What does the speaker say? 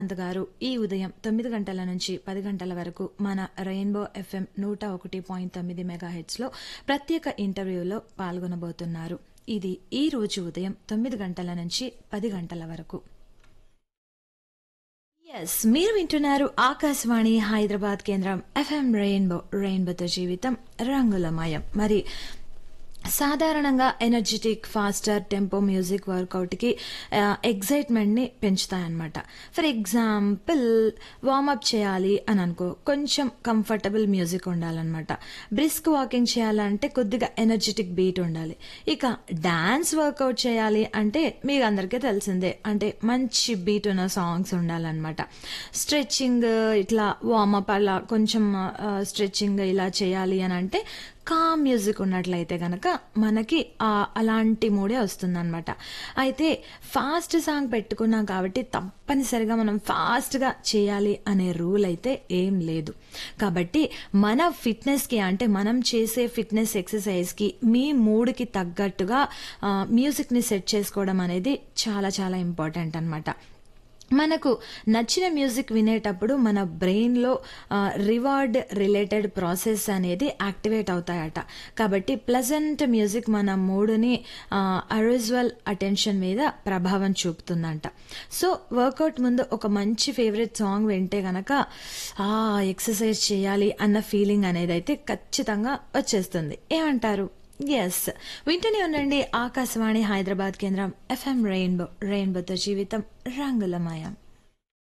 అంత గారు ఈ ఉదయం తొమ్మిది గంటల నుంచి పది గంటల వరకు మన రెయిన్బో ఎఫ్ఎం నూట ఒకటి పాయింట్ తొమ్మిది మెగా హెడ్స్లో ప్రత్యేక ఇంటర్వ్యూలో పాల్గొనబోతున్నారు ఇది ఈ రోజు ఉదయం తొమ్మిది గంటల నుంచి పది గంటల వరకు ఎస్ మీరు వింటున్నారు ఆకాశవాణి హైదరాబాద్ కేంద్రం ఎఫ్ఎం రెయిన్బో రెయిన్బోతో జీవితం రంగులమయం మరి సాధారణంగా ఎనర్జెటిక్ ఫాస్టర్ టెంపో మ్యూజిక్ వర్కౌట్కి ఎగ్జైట్మెంట్ని పెంచుతాయన్నమాట ఫర్ ఎగ్జాంపుల్ వార్మప్ చేయాలి అని అనుకో కొంచెం కంఫర్టబుల్ మ్యూజిక్ ఉండాలన్నమాట బ్రిస్క్ వాకింగ్ చేయాలంటే కొద్దిగా ఎనర్జెటిక్ బీట్ ఉండాలి ఇక డాన్స్ వర్కౌట్ చేయాలి అంటే మీకు అందరికీ తెలిసిందే అంటే మంచి బీట్ ఉన్న సాంగ్స్ ఉండాలన్నమాట స్ట్రెచ్చింగ్ ఇట్లా వార్మప్ అలా కొంచెం స్ట్రెచ్చింగ్ ఇలా చేయాలి అని అంటే కామ్ మ్యూజిక్ ఉన్నట్లయితే గనక మనకి ఆ అలాంటి మూడే వస్తుందన్నమాట అయితే ఫాస్ట్ సాంగ్ పెట్టుకున్నాం కాబట్టి తప్పనిసరిగా మనం ఫాస్ట్గా చేయాలి అనే రూల్ అయితే ఏం లేదు కాబట్టి మన ఫిట్నెస్కి అంటే మనం చేసే ఫిట్నెస్ ఎక్సర్సైజ్కి మీ మూడ్కి తగ్గట్టుగా మ్యూజిక్ని సెట్ చేసుకోవడం అనేది చాలా చాలా ఇంపార్టెంట్ అనమాట మనకు నచ్చిన మ్యూజిక్ వినేటప్పుడు మన బ్రెయిన్లో రివార్డ్ రిలేటెడ్ ప్రాసెస్ అనేది యాక్టివేట్ అవుతాయట కాబట్టి ప్లజెంట్ మ్యూజిక్ మన మూడుని అరిజువల్ అటెన్షన్ మీద ప్రభావం చూపుతుందంట సో వర్కౌట్ ముందు ఒక మంచి ఫేవరెట్ సాంగ్ వింటే గనక ఆ ఎక్సర్సైజ్ చేయాలి అన్న ఫీలింగ్ అనేది అయితే ఖచ్చితంగా వచ్చేస్తుంది ఏమంటారు ఎస్ వింటూనే ఉండండి ఆకాశవాణి హైదరాబాద్ కేంద్రం ఎఫ్ఎం రెయిన్బో రెయిన్బోతో జీవితం రంగులమయం